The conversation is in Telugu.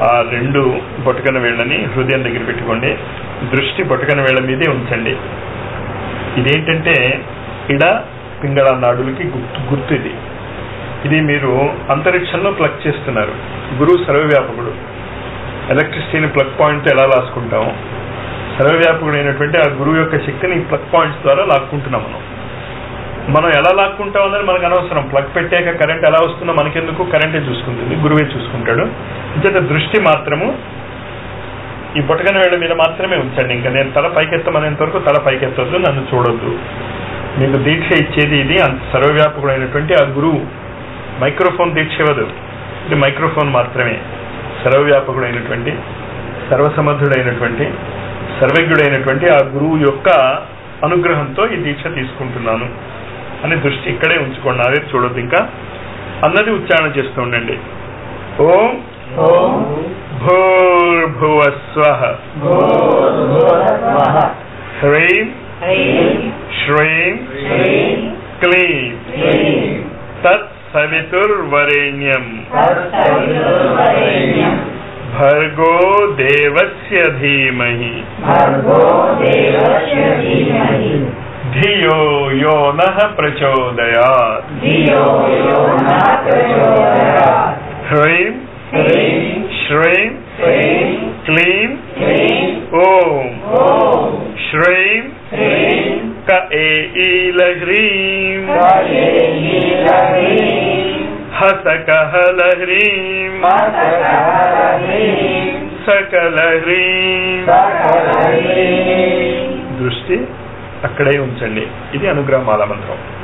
ఆ రెండు బొటకన వేళ్ళని హృదయం దగ్గర పెట్టుకోండి దృష్టి బొటకన వేళ్ళ మీదే ఉంచండి ఇదేంటంటే ఇడ పింగళ నాడులకి గుర్తు గుర్తు ఇది ఇది మీరు అంతరిక్షంలో ప్లగ్ చేస్తున్నారు గురువు సర్వవ్యాపకుడు ఎలక్ట్రిసిటీని ప్లగ్ పాయింట్ ఎలా రాసుకుంటాం సర్వవ్యాపకుడైనటువంటి ఆ గురువు యొక్క శక్తిని ఈ ప్లగ్ పాయింట్స్ ద్వారా లాక్కుంటున్నాం మనం మనం ఎలా లాక్కుంటాం అనేది మనకు అనవసరం ప్లగ్ పెట్టాక కరెంట్ ఎలా వస్తుందో మనకెందుకు కరెంటే చూసుకుంటుంది గురువే చూసుకుంటాడు ఇంచేత దృష్టి మాత్రము ఈ బొటకన వేళ మీద మాత్రమే ఉంచండి ఇంకా నేను తల పైకెత్తమనేంత వరకు తల పైకెత్తొద్దు నన్ను చూడొద్దు మీకు దీక్ష ఇచ్చేది ఇది అంత సర్వవ్యాపకుడైనటువంటి ఆ గురువు మైక్రోఫోన్ దీక్ష ఇవ్వదు ఇది మైక్రోఫోన్ మాత్రమే సర్వవ్యాపకుడైనటువంటి సర్వసమర్థుడైనటువంటి సర్వజ్ఞుడైనటువంటి ఆ గురువు యొక్క అనుగ్రహంతో ఈ దీక్ష తీసుకుంటున్నాను అని దృష్టి ఇక్కడే ఉంచుకోండి అదే చూడొద్దు ఇంకా అన్నది ఉచ్చారణ చేస్తూ ఉండండి ఓం ఓం భూర్భువస్వ భూర్భువస్వః హ్రీం హ్రీం శ్రీం శ్రీం క్లీం క్లీం తత్ సవితుర్వరేణ్యం తత్సవితుర్వరేణ్యం భర్గో దేవస్య ధీమహి భర్గో దేవస్య ధీమహి ధియో యో నః ప్రచోదయాత్ ధియో యో నః ప్రచోదయాత్ హ్రీం హ్రీం శ్రీం శ్రీం క్లీం క్లీం ఓం ఓం శ్రీం శ్రీం క ఏఈల హ్రీం కయేలీలహ్రీం హసకహల హ్రీం మసకహ్రీం సకల హ్రీం సకలహ్రీం దృష్టి అక్కడే ఉంచండి ఇది అనుగ్రహమాల మంత్రం